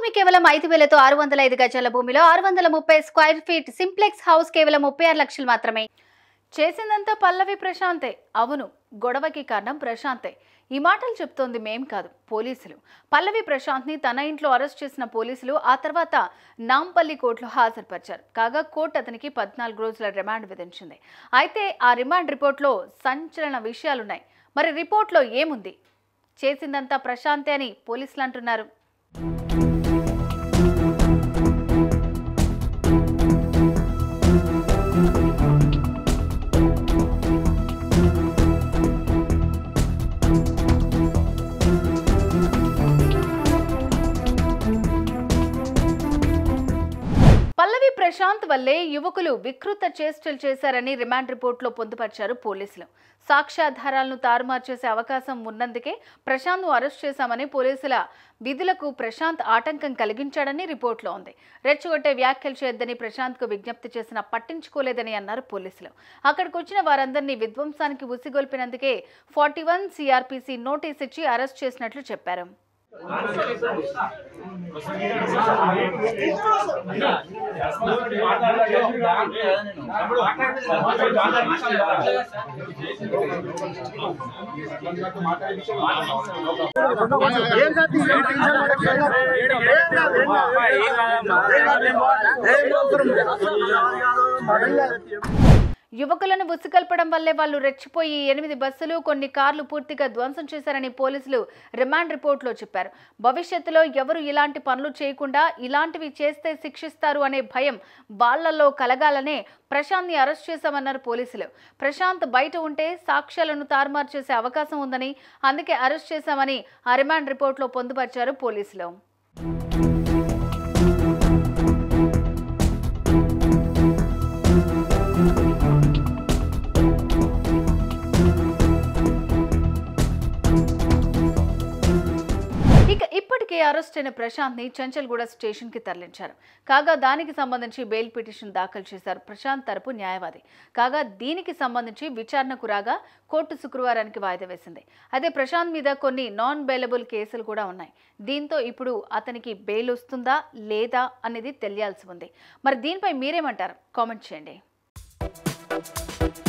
భూమి కేవలం ఐదు వేలతో ఆరు వందల ఐదు గజాల భూమిలో ఆరు వందల ముప్పై స్క్వేర్ ఫీట్ సింప్లెక్స్ హౌస్ కేవలం ముప్పై ఆరు లక్షలు మాత్రమే చేసిందంతా పల్లవి ప్రశాంతే అవును గొడవకి కారణం ప్రశాంతే ఈ మాటలు చెప్తోంది మేం కాదు పోలీసులు పల్లవి ప్రశాంత్ని తన ఇంట్లో అరెస్ట్ చేసిన పోలీసులు ఆ తర్వాత నాంపల్లి కోర్టులో హాజరుపరిచారు కాగా కోర్టు అతనికి పద్నాలుగు రోజుల రిమాండ్ విధించింది అయితే ఆ రిమాండ్ రిపోర్ట్లో సంచలన విషయాలున్నాయి మరి రిపోర్ట్లో ఏముంది చేసిందంతా ప్రశాంతే అని పోలీసులు అంటున్నారు పల్లవి ప్రశాంత్ వల్లే యువకులు వికృత చేష్టలు చేశారని రిమాండ్ రిపోర్టులో పొందుపరిచారు పోలీసులు సాక్ష్యాధారాలను తారుమారు చేసే అవకాశం ఉన్నందుకే ప్రశాంత్ను అరెస్ట్ చేశామని పోలీసుల విధులకు ప్రశాంత్ ఆటంకం కలిగించాడని రిపోర్టులో ఉంది రెచ్చగొట్టే వ్యాఖ్యలు చేయొద్దని ప్రశాంత్కు విజ్ఞప్తి చేసినా పట్టించుకోలేదని అన్నారు పోలీసులు అక్కడికి వచ్చిన వారందరినీ విధ్వంసానికి ఉసిగొల్పినందుకే ఫార్టీ వన్ సిఆర్పిసి నోటీస్ ఇచ్చి అరెస్ట్ చేసినట్లు చెప్పారు యువకులను ఉసుగల్పడం వల్లే వాళ్ళు రెచ్చిపోయి ఎనిమిది బస్సులు కొన్ని కార్లు పూర్తిగా ధ్వంసం చేశారని పోలీసులు రిమాండ్ రిపోర్టులో చెప్పారు భవిష్యత్తులో ఎవరు ఇలాంటి పనులు చేయకుండా ఇలాంటివి చేస్తే శిక్షిస్తారు అనే భయం వాళ్ళల్లో కలగాలనే ప్రశాంత్ని అరెస్ట్ చేశామన్నారు పోలీసులు ప్రశాంత్ బయట ఉంటే సాక్ష్యాలను తారుమారు చేసే అవకాశం ఉందని అందుకే అరెస్ట్ చేశామని ఆ రిమాండ్ రిపోర్టులో పొందుపరిచారు పోలీసులు ఇక ఇప్పటికే అరెస్ట్ అయిన ప్రశాంత్ ని చంచల్గూడ స్టేషన్ కి తరలించారు కాగా దానికి సంబంధించి బెయిల్ పిటిషన్ దాఖలు చేశారు ప్రశాంత్ తరపు న్యాయవాది కాగా దీనికి సంబంధించి విచారణకు రాగా కోర్టు శుక్రవారానికి వాయిదా వేసింది అయితే ప్రశాంత్ మీద కొన్ని నాన్ బెయిలబుల్ కేసులు కూడా ఉన్నాయి దీంతో ఇప్పుడు అతనికి బెయిల్ వస్తుందా లేదా అనేది తెలియాల్సి ఉంది మరి దీనిపై మీరేమంటారు కామెంట్ చేయండి